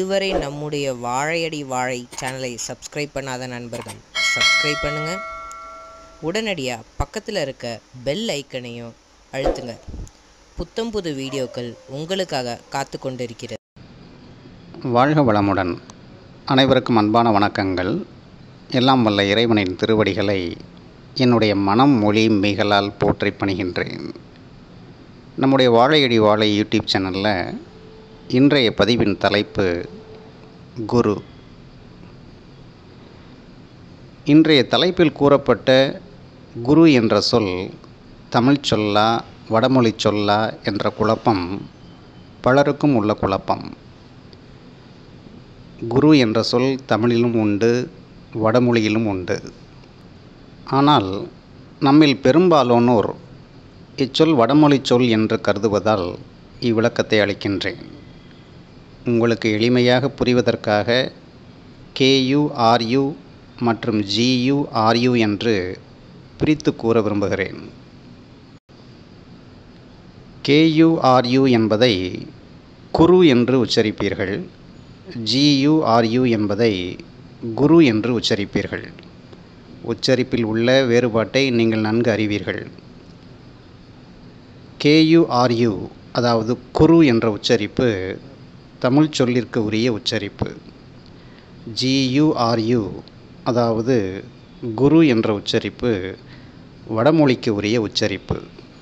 இதுவரை நம்முடைய வாழையடி வாழை சேனலை சப்ஸ்கிரைப் பண்ணாத நண்பர்கள் சப்ஸ்கிரைப் பண்ணுங்க உடனடியாக பக்கத்தில் இருக்க பெல் ஐக்கனையும் அழுத்துங்க புத்தம் புது வீடியோக்கள் உங்களுக்காக காத்து கொண்டிருக்கிறது வாழ்க வளமுடன் அனைவருக்கும் அன்பான வணக்கங்கள் எல்லாம் வல்ல இறைவனின் திருவடிகளை என்னுடைய மனம் மொழி மிகளால் போற்றி பணிகின்றேன் நம்முடைய வாழையடி வாழை யூடியூப் சேனலில் இன்றைய பதிவின் தலைப்பு குரு இன்றைய தலைப்பில் கூறப்பட்ட குரு என்ற சொல் தமிழ் சொல்லா வடமொழி சொல்லா என்ற குழப்பம் பலருக்கும் உள்ள குழப்பம் குரு என்ற சொல் தமிழிலும் உண்டு வடமொழியிலும் உண்டு ஆனால் நம்மில் பெரும்பாலானோர் இச்சொல் வடமொழி சொல் என்று கருதுவதால் இவ்விளக்கத்தை அளிக்கின்றேன் உங்களுக்கு எளிமையாக புரிவதற்காக கேயுஆர்யு மற்றும் ஜியுஆர்யு என்று பிரித்து கூற விரும்புகிறேன் கேயுஆர்யு என்பதை குரு என்று உச்சரிப்பீர்கள் ஜியுஆர்யு என்பதை குரு என்று உச்சரிப்பீர்கள் உச்சரிப்பில் உள்ள வேறுபாட்டை நீங்கள் நன்கு அறிவீர்கள் கேயுஆர்யு அதாவது குரு என்ற உச்சரிப்பு தமிழ் சொல்லிற்கு உரிய உச்சரிப்பு ஜியுஆர்யு அதாவது குரு என்ற உச்சரிப்பு வடமொழிக்கு உரிய உச்சரிப்பு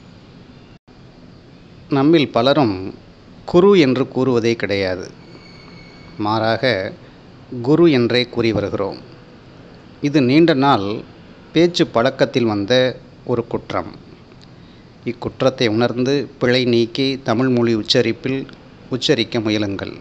நம்மில் பலரும் குரு என்று கூறுவதே கிடையாது மாறாக குரு என்றே கூறி வருகிறோம் இது நீண்ட நாள் பேச்சு பழக்கத்தில் வந்த ஒரு குற்றம் இக்குற்றத்தை உணர்ந்து பிழை நீக்கி தமிழ் மொழி உச்சரிப்பில் உச்சரிக்க முயலுங்கள்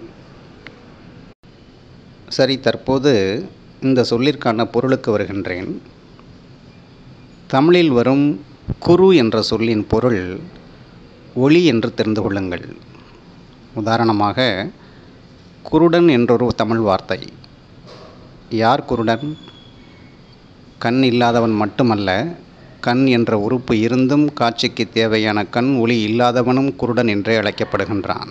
சரி தற்போது இந்த சொல்லிற்கான பொருளுக்கு வருகின்றேன் தமிழில் வரும் குரு என்ற சொல்லின் பொருள் ஒளி என்று தெரிந்து கொள்ளுங்கள் உதாரணமாக குருடன் என்றொரு தமிழ் வார்த்தை யார் குருடன் கண் இல்லாதவன் மட்டுமல்ல கண் என்ற உறுப்பு இருந்தும் காட்சிக்கு தேவையான கண் ஒளி இல்லாதவனும் குருடன் என்றே அழைக்கப்படுகின்றான்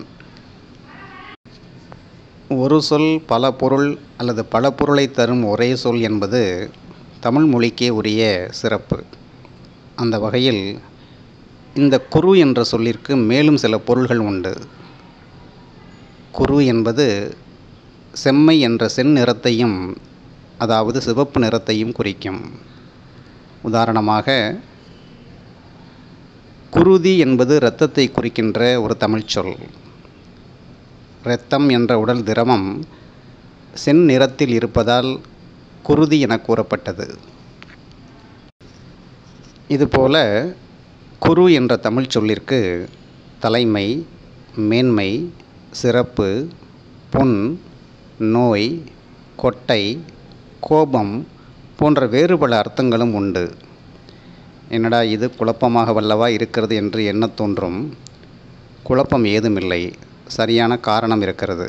ஒரு சொல் பல பொருள் அல்லது பல பொருளை தரும் ஒரே சொல் என்பது தமிழ் மொழிக்கே உரிய சிறப்பு அந்த வகையில் இந்த குரு என்ற சொல்லிற்கு மேலும் சில பொருள்கள் உண்டு குரு என்பது செம்மை என்ற செந்நிறத்தையும் அதாவது சிவப்பு நிறத்தையும் குறிக்கும் உதாரணமாக குருதி என்பது இரத்தத்தை குறிக்கின்ற ஒரு தமிழ் சொல் இரத்தம் என்ற உடல் திரவம் செந்நிறத்தில் இருப்பதால் குருதி என கூறப்பட்டது இதுபோல குரு என்ற தமிழ் சொல்லிற்கு தலைமை மேன்மை சிறப்பு புண் நோய் கொட்டை கோபம் போன்ற வேறு பல அர்த்தங்களும் உண்டு என்னடா இது குழப்பமாக வல்லவா இருக்கிறது என்று எண்ண தோன்றும் குழப்பம் ஏதுமில்லை சரியான காரணம் இருக்கிறது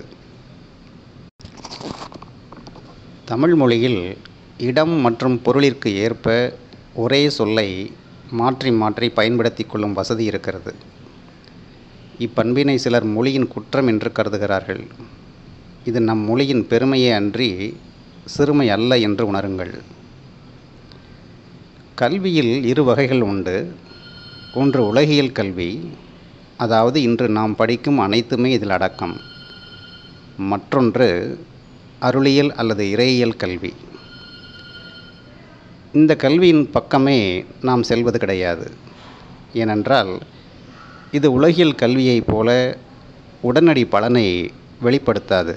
தமிழ் மொழியில் இடம் மற்றும் பொருளிற்கு ஏற்ப ஒரே சொல்லை மாற்றி மாற்றி பயன்படுத்தி கொள்ளும் வசதி இருக்கிறது இப்பண்பினை சிலர் மொழியின் குற்றம் என்று கருதுகிறார்கள் இது நம் மொழியின் பெருமையே அன்றி சிறுமை அல்ல என்று உணருங்கள் கல்வியில் இரு வகைகள் உண்டு ஒன்று உலகியல் கல்வி அதாவது இன்று நாம் படிக்கும் அனைத்துமே இதில் அடக்கம் மற்றொன்று அருளியல் அல்லது இறையியல் கல்வி இந்த கல்வியின் பக்கமே நாம் செல்வது கிடையாது ஏனென்றால் இது உலகியல் கல்வியைப் போல உடனடி பலனை வெளிப்படுத்தாது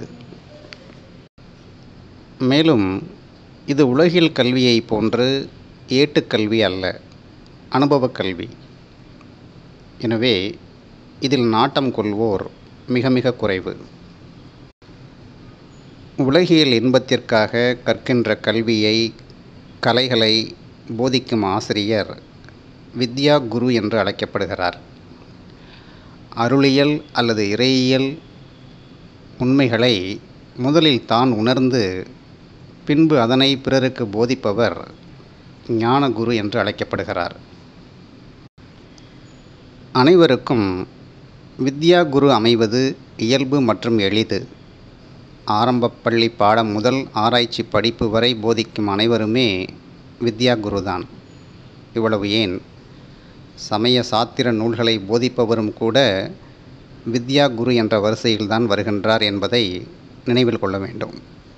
மேலும் இது உலகியல் கல்வியை போன்று ஏட்டுக்கல்வி அல்ல அனுபவக் கல்வி எனவே இதில் நாட்டம் கொள்வோர் மிக மிக குறைவு உலகியல் இன்பத்திற்காக கற்கின்ற கல்வியை கலைகளை போதிக்கும் ஆசிரியர் வித்யா குரு என்று அழைக்கப்படுகிறார் அருளியல் அல்லது இறையியல் உண்மைகளை முதலில் தான் உணர்ந்து பின்பு அதனை பிறருக்கு போதிப்பவர் ஞானகுரு என்று அழைக்கப்படுகிறார் அனைவருக்கும் வித்யா குரு அமைவது இயல்பு மற்றும் எளிது ஆரம்பப் பள்ளி பாடம் முதல் ஆராய்ச்சி படிப்பு வரை போதிக்கும் அனைவருமே வித்யா குருதான் இவ்வளவு ஏன் சமய சாத்திர நூல்களை போதிப்பவரும் கூட வித்யா குரு என்ற வரிசையில்தான் வருகின்றார் என்பதை நினைவில் கொள்ள வேண்டும்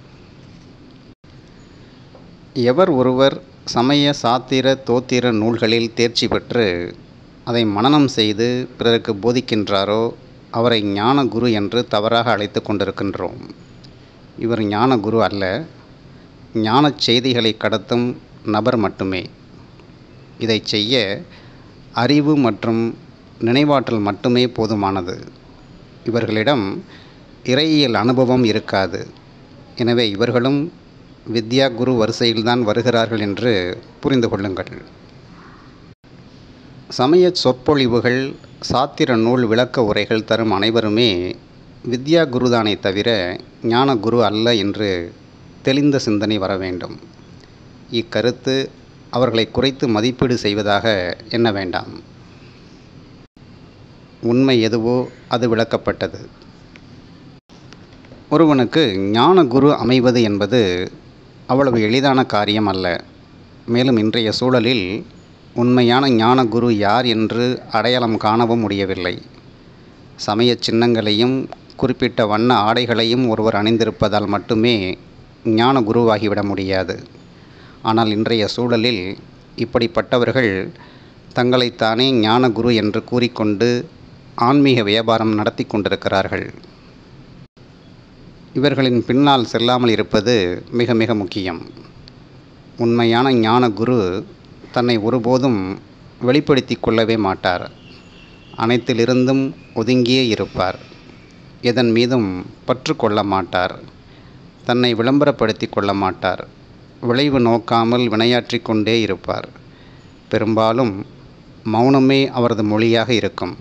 எவர் ஒருவர் சமய சாத்திர தோத்திர நூல்களில் தேர்ச்சி பெற்று அதை மனனம் செய்து பிறருக்கு போதிக்கின்றாரோ அவரை ஞான குரு என்று தவறாக அழைத்து கொண்டிருக்கின்றோம் இவர் ஞான குரு அல்ல ஞானச் செய்திகளை கடத்தும் நபர் மட்டுமே இதை செய்ய அறிவு மற்றும் நினைவாற்றல் மட்டுமே போதுமானது இவர்களிடம் இறையியல் அனுபவம் இருக்காது எனவே இவர்களும் வித்யா குரு வரிசையில்தான் வருகிறார்கள் என்று புரிந்து கொள்ளுங்கள் சமய சொற்பொழிவுகள் சாத்திர நூல் விளக்க உரைகள் தரும் அனைவருமே வித்யா குருதானே தவிர ஞான குரு அல்ல என்று தெளிந்த சிந்தனை வர வேண்டும் இக்கருத்து அவர்களை குறைத்து மதிப்பீடு செய்வதாக எண்ண வேண்டாம் உண்மை எதுவோ அது விளக்கப்பட்டது ஒருவனுக்கு ஞான குரு அமைவது என்பது அவ்வளவு எளிதான காரியம் அல்ல மேலும் இன்றைய சூழலில் உண்மையான ஞான குரு யார் என்று அடையாளம் காணவும் முடியவில்லை சமய சின்னங்களையும் குறிப்பிட்ட வண்ண ஆடைகளையும் ஒருவர் அணிந்திருப்பதால் மட்டுமே ஞான குருவாகிவிட முடியாது ஆனால் இன்றைய சூழலில் இப்படிப்பட்டவர்கள் தங்களைத்தானே ஞான குரு என்று கூறிக்கொண்டு ஆன்மீக வியாபாரம் நடத்தி கொண்டிருக்கிறார்கள் இவர்களின் பின்னால் செல்லாமல் இருப்பது மிக மிக முக்கியம் உண்மையான ஞான குரு தன்னை ஒருபோதும் வெளிப்படுத்தி கொள்ளவே மாட்டார் அனைத்திலிருந்தும் ஒதுங்கியே இருப்பார் எதன் மீதும் பற்று கொள்ள மாட்டார் தன்னை விளம்பரப்படுத்தி கொள்ள மாட்டார் விளைவு நோக்காமல் வினையாற்றி கொண்டே இருப்பார் பெரும்பாலும் மௌனமே அவரது மொழியாக இருக்கும்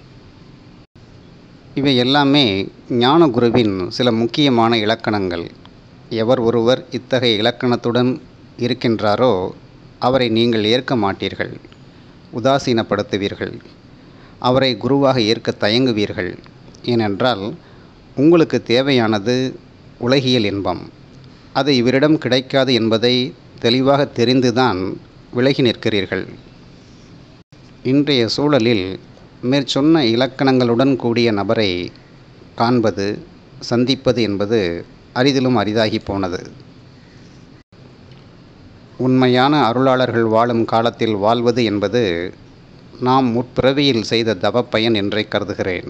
இவை எல்லாமே ஞான குருவின் சில முக்கியமான இலக்கணங்கள் எவர் ஒருவர் இத்தகைய இலக்கணத்துடன் இருக்கின்றாரோ அவரை நீங்கள் ஏற்க மாட்டீர்கள் உதாசீனப்படுத்துவீர்கள் அவரை குருவாக ஏற்க தயங்குவீர்கள் ஏனென்றால் உங்களுக்கு தேவையானது உலகியல் இன்பம் அது இவரிடம் கிடைக்காது என்பதை தெளிவாக தெரிந்துதான் விலகி நிற்கிறீர்கள் இன்றைய சூழலில் மேற்சொன்ன இலக்கணங்களுடன் கூடிய நபரை காண்பது சந்திப்பது என்பது அரிதிலும் அரிதாகி போனது உண்மையான அருளாளர்கள் வாழும் காலத்தில் வாழ்வது என்பது நாம் முற்பிறவியில் செய்த தவப்பயன் என்றே கருதுகிறேன்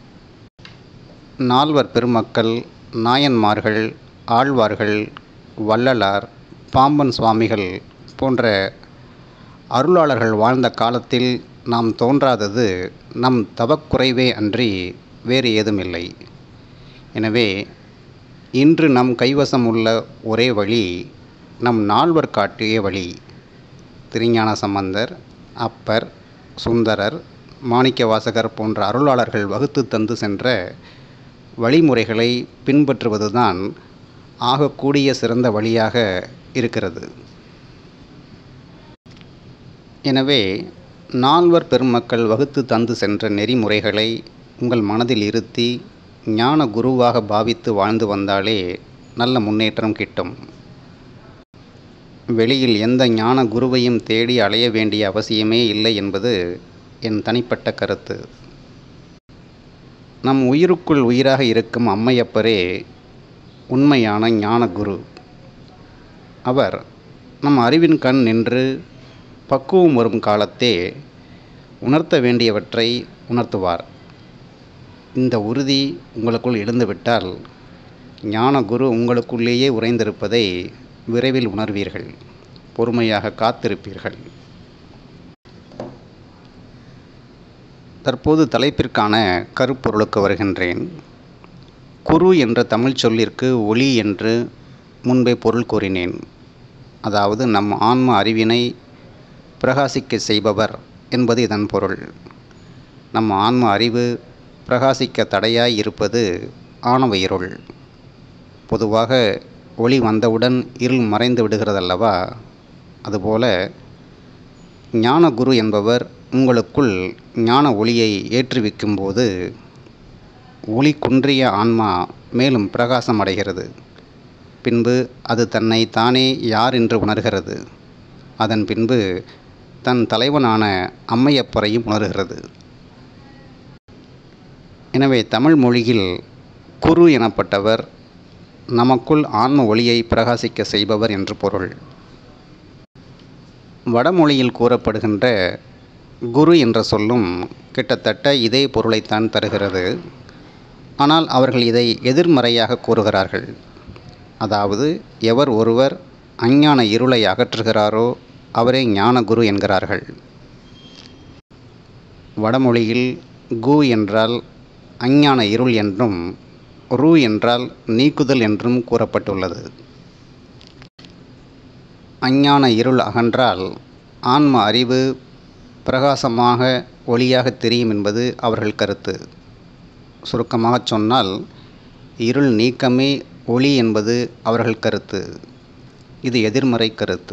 நால்வர் பெருமக்கள் நாயன்மார்கள் ஆழ்வார்கள் வள்ளலார் பாம்பன் சுவாமிகள் போன்ற அருளாளர்கள் வாழ்ந்த காலத்தில் நாம் தோன்றாதது நம் தவக்குறைவே அன்றி வேறு ஏதுமில்லை எனவே இன்று நம் கைவசம் உள்ள ஒரே வழி நம் நால்வர் காட்டிய வழி திருஞான சம்பந்தர் அப்பர் சுந்தரர் மாணிக்கவாசகர் போன்ற அருளாளர்கள் வகுத்து தந்து சென்ற வழிமுறைகளை பின்பற்றுவதுதான் ஆகக்கூடிய சிறந்த வழியாக இருக்கிறது எனவே நால்வர் பெருமக்கள் வகுத்து தந்து சென்ற நெறிமுறைகளை உங்கள் மனதில் இருத்தி ஞான குருவாக பாவித்து வாழ்ந்து வந்தாலே நல்ல முன்னேற்றம் கிட்டும் வெளியில் எந்த ஞான குருவையும் தேடி அலைய வேண்டிய அவசியமே இல்லை என்பது என் தனிப்பட்ட கருத்து நம் உயிருக்குள் உயிராக இருக்கும் அம்மையப்பரே உண்மையான ஞான குரு அவர் நம் அறிவின் கண் நின்று பக்குவம் வரும் காலத்தே உணர்த்த வேண்டியவற்றை உணர்த்துவார் இந்த உறுதி உங்களுக்குள் எழுந்துவிட்டால் ஞான குரு உங்களுக்குள்ளேயே உறைந்திருப்பதை விரைவில் உணர்வீர்கள் பொறுமையாக காத்திருப்பீர்கள் தற்போது தலைப்பிற்கான கருப்பொருளுக்கு வருகின்றேன் குரு என்ற தமிழ் சொல்லிற்கு ஒளி என்று முன்பே பொருள் கூறினேன் அதாவது நம் ஆன்ம அறிவினை பிரகாசிக்க செய்பவர் என்பது இதன் பொருள் நம் ஆன்ம அறிவு பிரகாசிக்க தடையாய் இருப்பது ஆணவ இருள் பொதுவாக ஒளி வந்தவுடன் இருள் மறைந்து விடுகிறதல்லவா அதுபோல ஞான குரு என்பவர் உங்களுக்குள் ஞான ஒளியை ஏற்றுவிக்கும்போது ஒளி குன்றிய ஆன்மா மேலும் பிரகாசம் அடைகிறது பின்பு அது தன்னை தானே யார் என்று உணர்கிறது அதன் பின்பு தன் தலைவனான அம்மையப்பரையும் உணர்கிறது எனவே தமிழ் மொழியில் குரு எனப்பட்டவர் நமக்குள் ஆன்ம ஒளியை பிரகாசிக்க செய்பவர் என்று பொருள் வடமொழியில் கூறப்படுகின்ற குரு என்ற சொல்லும் கிட்டத்தட்ட இதே பொருளைத்தான் தருகிறது ஆனால் அவர்கள் இதை எதிர்மறையாக கூறுகிறார்கள் அதாவது எவர் ஒருவர் அஞ்ஞான இருளை அகற்றுகிறாரோ அவரே ஞான குரு என்கிறார்கள் வடமொழியில் கு என்றால் அஞ்ஞான இருள் என்றும் ரு என்றால் நீக்குதல் என்றும் கூறப்பட்டுள்ளது அஞ்ஞான இருள் அகன்றால் ஆன்ம அறிவு பிரகாசமாக ஒளியாக தெரியும் என்பது அவர்கள் கருத்து சுருக்கமாகச் சொன்னால் இருள் நீக்கமே ஒளி என்பது அவர்கள் கருத்து இது எதிர்மறை கருத்து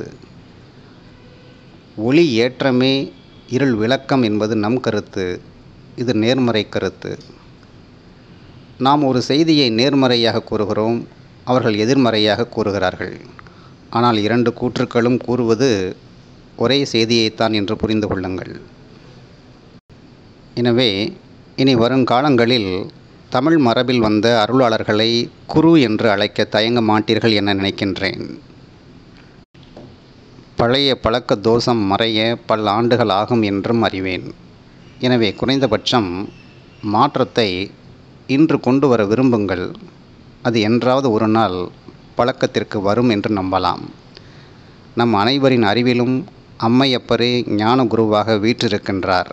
ஒளி ஏற்றமே இருள் விளக்கம் என்பது நம் கருத்து இது நேர்மறை கருத்து நாம் ஒரு செய்தியை நேர்மறையாக கூறுகிறோம் அவர்கள் எதிர்மறையாக கூறுகிறார்கள் ஆனால் இரண்டு கூற்றுக்களும் கூறுவது ஒரே செய்தியைத்தான் என்று புரிந்து கொள்ளுங்கள் எனவே இனி வருங்காலங்களில் தமிழ் மரபில் வந்த அருளாளர்களை குரு என்று அழைக்க தயங்க மாட்டீர்கள் என நினைக்கின்றேன் பழைய பழக்க தோஷம் மறைய பல ஆண்டுகள் ஆகும் என்றும் அறிவேன் எனவே குறைந்தபட்சம் மாற்றத்தை இன்று கொண்டு வர விரும்புங்கள் அது என்றாவது ஒரு நாள் பழக்கத்திற்கு வரும் என்று நம்பலாம் நம் அனைவரின் அறிவிலும் அம்மையப்பரே ஞான குருவாக வீற்றிருக்கின்றார்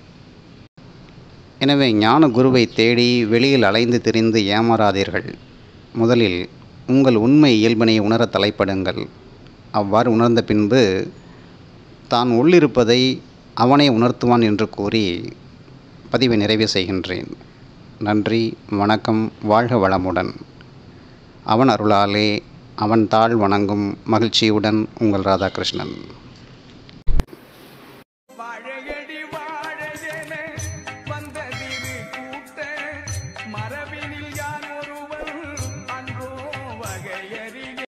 எனவே ஞான குருவை தேடி வெளியில் அலைந்து திரிந்து ஏமாறாதீர்கள் முதலில் உங்கள் உண்மை இயல்பினை உணர தலைப்படுங்கள் அவ்வாறு உணர்ந்த பின்பு தான் உள்ளிருப்பதை அவனே உணர்த்துவான் என்று கூறி பதிவை நிறைவு செய்கின்றேன் நன்றி வணக்கம் வாழ்க வளமுடன் அவன் அருளாலே அவன் தாழ் வணங்கும் மகிழ்ச்சியுடன் உங்கள் ராதாகிருஷ்ணன்